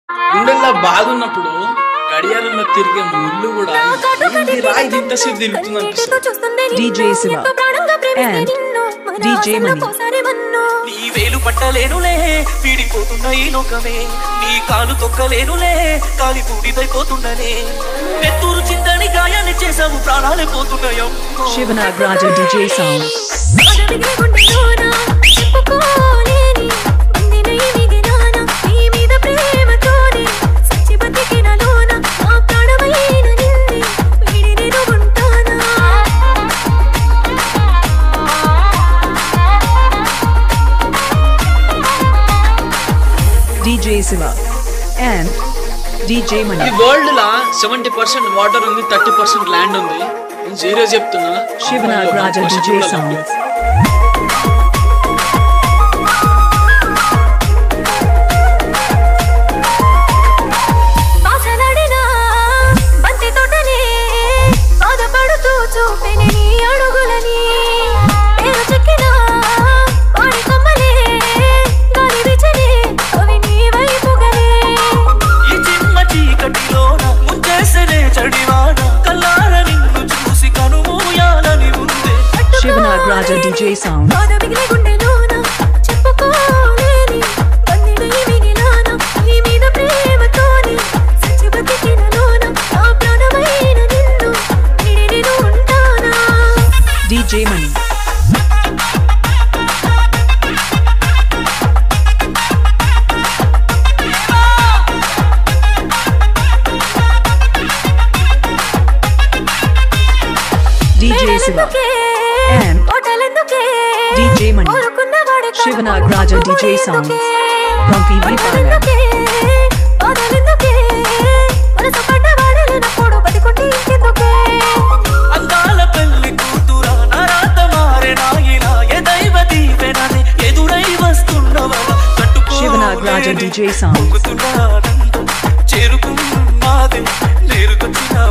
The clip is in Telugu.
గుండెల్లో బాధ ఉన్నప్పుడు గడియారంలో తిరిగే ముళ్ళు కూడా ఏంది రా ఇది ఇంతసేపు తిరుగుతుంది అనిపిస్తుంది DJ Siva and DJ Mani. నీ వేలు పట్టలేనులే పీడిపోతున్న ఈ లోకమే నీ కాలు తొక్కలేనులే కాలి బూడిదైపోతున్ననే నెత్తూరు చిందని గాయాన్ని చేసావు ప్రాణాలే పోతున్నాయో Shivanag Raja DJ Sound. DJ Siva and DJ ఈ Mani. వరల్డ్ లా సెవెంటీ పర్సెంట్ వాటర్ ఉంది థర్టీ పర్సెంట్ ల్యాండ్ ఉంది నేను జీరో చెప్తున్నా Shivanag Raja DJ Sound. చూపెని నీ అడుగులని నేను చెక్కిన వాడి కొమ్మలే గాలి విచలే అవి నీ వైపుగలే ఈ చిన్న చీకటిలోన ముంచేసనే చడివాన కల్లార నిన్ను చూసి కనుమూయాలని ఉందే Shivanag Raja DJ Sound. బాధ మిగిలే గుండెలోన చెప్పుకోలేని కన్నీళ్ళై మిగిలాన నీ మీద ప్రేమతోని సచ్చి బతికినలోన నా ప్రాణమైన నిన్ను విడి నేను ఉంటానా DJ Mani. DJ Siva and కోటలెందుకే DJ Mani. కోరుకున్నవాడే కాదు, Shivanag Raja DJ Sounds. From PV Paga. కోటలెందుకే బాధలెందుకే మనసు పడ్డవాడే లేనప్పుడు బతికుంటే ఇంకెందుకే అందాల పెళ్లి కూతురా నరాత మారెనా ఇలా ఏ దైవ దీవెనని ఎదురై వస్తున్నవల Shivanag Raja DJ Sound. చేరుకున్నాదే నేరుకొచ్చిన